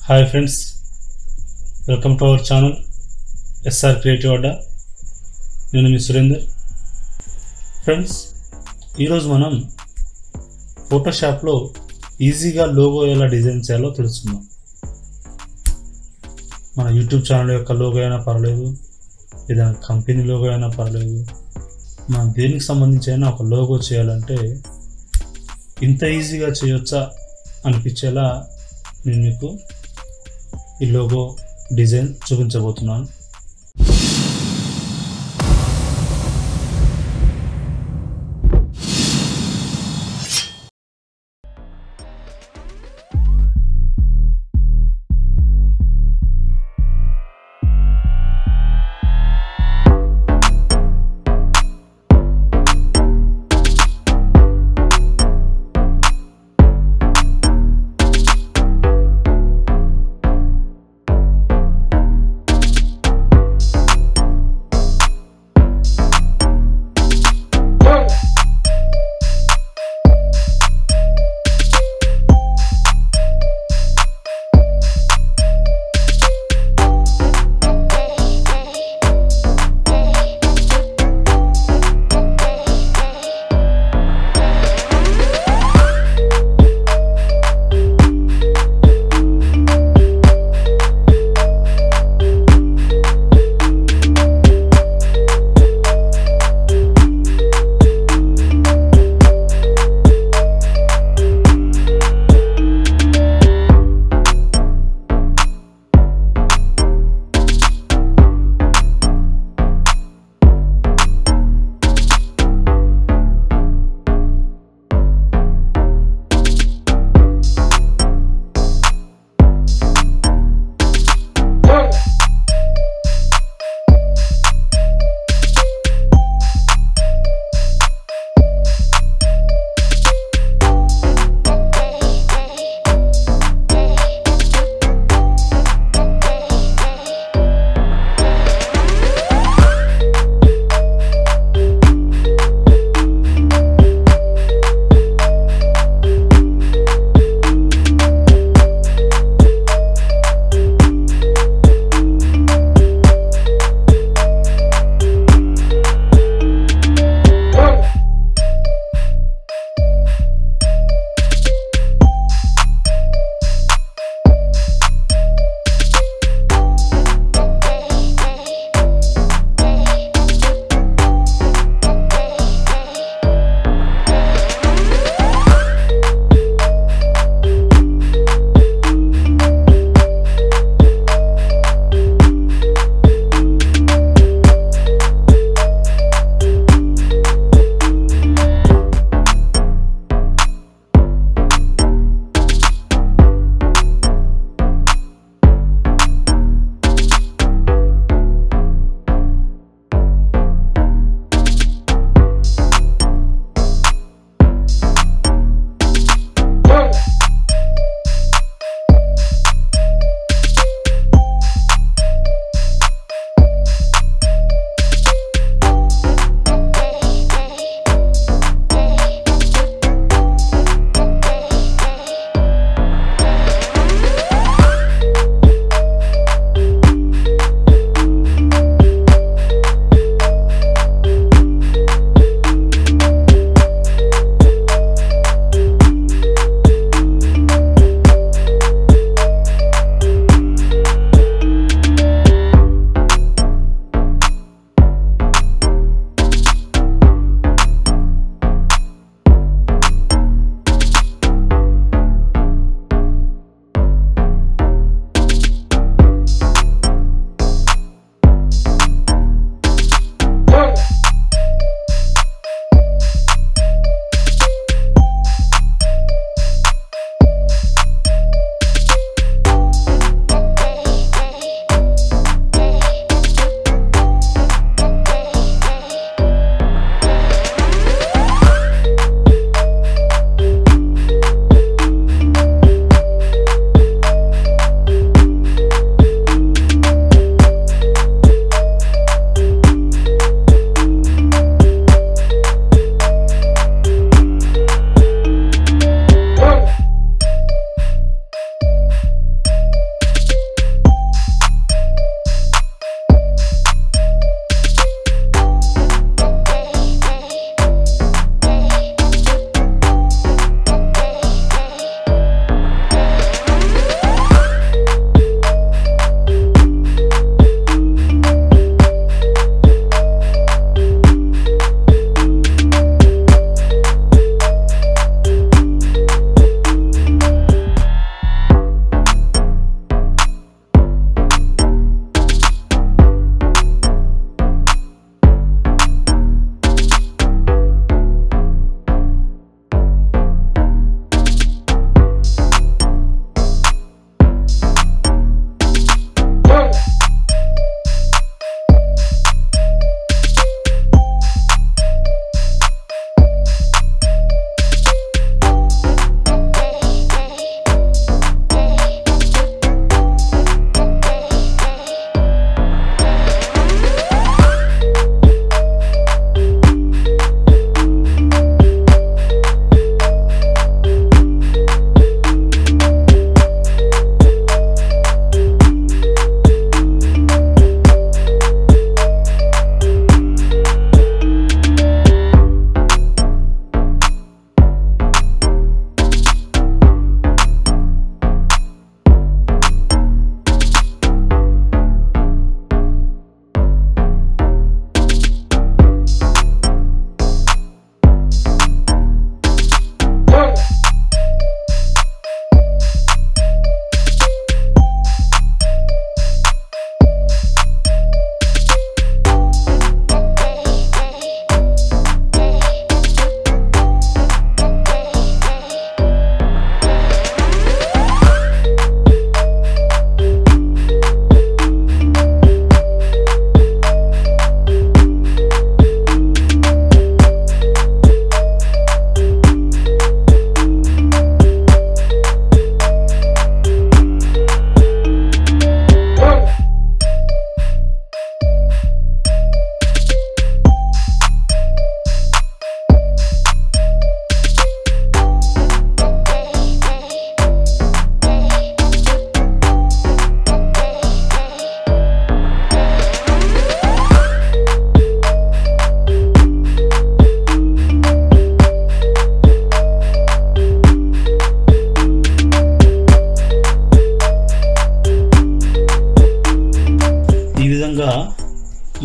hi friends welcome to our channel SR creative Adda నేను మీ Surender friends ఈరోజు మనం ఫోటోషాప్లో ఈజీగా లోగో ఎలా డిజైన్ చేయాలో తెలుసుకుందాం మన యూట్యూబ్ ఛానల్ యొక్క లోగో అయినా పర్లేదు లేదా కంపెనీ లోగో అయినా పర్లేదు మనం దేనికి సంబంధించి అయినా ఒక లోగో చేయాలంటే ఇంత ఈజీగా చేయొచ్చా అనిపించేలా నేను మీకు ఈ లోగో డిజైన్ చూపించబోతున్నాను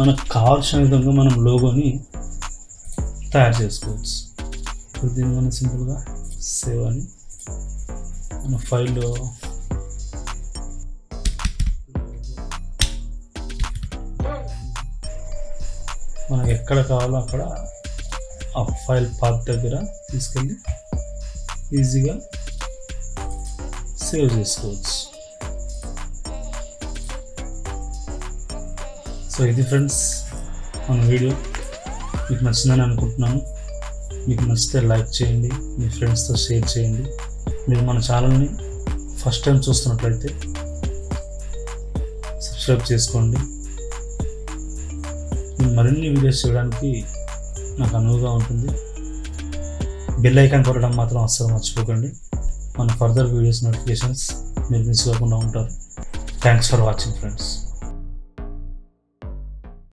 మనకు కావాల్సిన విధంగా మనం లోగోని తయారు చేసుకోవచ్చు ఇప్పుడు దీన్ని మనం సింపుల్గా సేవ్ అని మన ఫైల్లో మనకి ఎక్కడ కావాలో అక్కడ ఆ ఫైల్ పాత్ దగ్గర తీసుకెళ్ళి ఈజీగా సేవ్ చేసుకోవచ్చు సో ఇది ఫ్రెండ్స్ మన వీడియో మీకు నచ్చిందని అనుకుంటున్నాను మీకు నచ్చితే లైక్ చేయండి మీ ఫ్రెండ్స్తో షేర్ చేయండి మీరు మన ఛానల్ని ఫస్ట్ టైం చూస్తున్నట్లయితే సబ్స్క్రైబ్ చేసుకోండి నేను మరిన్ని వీడియోస్ చేయడానికి నాకు అనువుగా ఉంటుంది బెల్ ఐకాన్ కొట్టడం మాత్రం అస్సలు మర్చిపోకండి మన ఫర్దర్ వీడియోస్ నోటిఫికేషన్స్ మీరు మిస్ కాకుండా ఉంటారు థ్యాంక్స్ ఫర్ వాచింగ్ ఫ్రెండ్స్